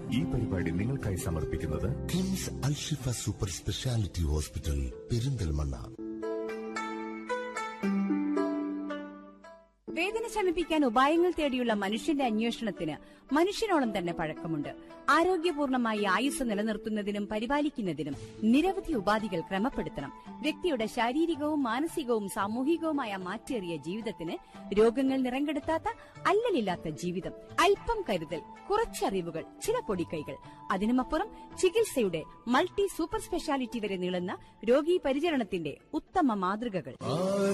ഈ പരിപാടി നിങ്ങൾക്കായി സമർപ്പിക്കുന്നത് KIMS Alshifa super speciality hospital Perinthalmanna വേദന ശമിപ്പിക്കാൻ ഉപായങ്ങൾ തേടിയുള്ള മനുഷ്യന്റെ അന്വേഷണത്തിന് മനുഷ്യനോളം തന്നെ പഴക്കമുണ്ട് ആരോഗ്യപൂർണമായി ആയുസ് നിലനിർത്തുന്നതിനും പരിപാലിക്കുന്നതിനും നിരവധി ഉപാധികൾ ക്രമപ്പെടുത്തണം വ്യക്തിയുടെ ശാരീരികവും മാനസികവും സാമൂഹികവുമായ മാറ്റേറിയ ജീവിതത്തിന് രോഗങ്ങൾ നിറങ്കെടുത്താത്ത അല്ലലില്ലാത്ത ജീവിതം അല്പം കരുതൽ കുറച്ചറിവുകൾ ചില പൊടിക്കൈകൾ അതിനുമപ്പുറം ചികിത്സയുടെ മൾട്ടി സൂപ്പർ സ്പെഷ്യാലിറ്റി വരെ നീളുന്ന രോഗീ പരിചരണത്തിന്റെ ഉത്തമ മാതൃകകൾ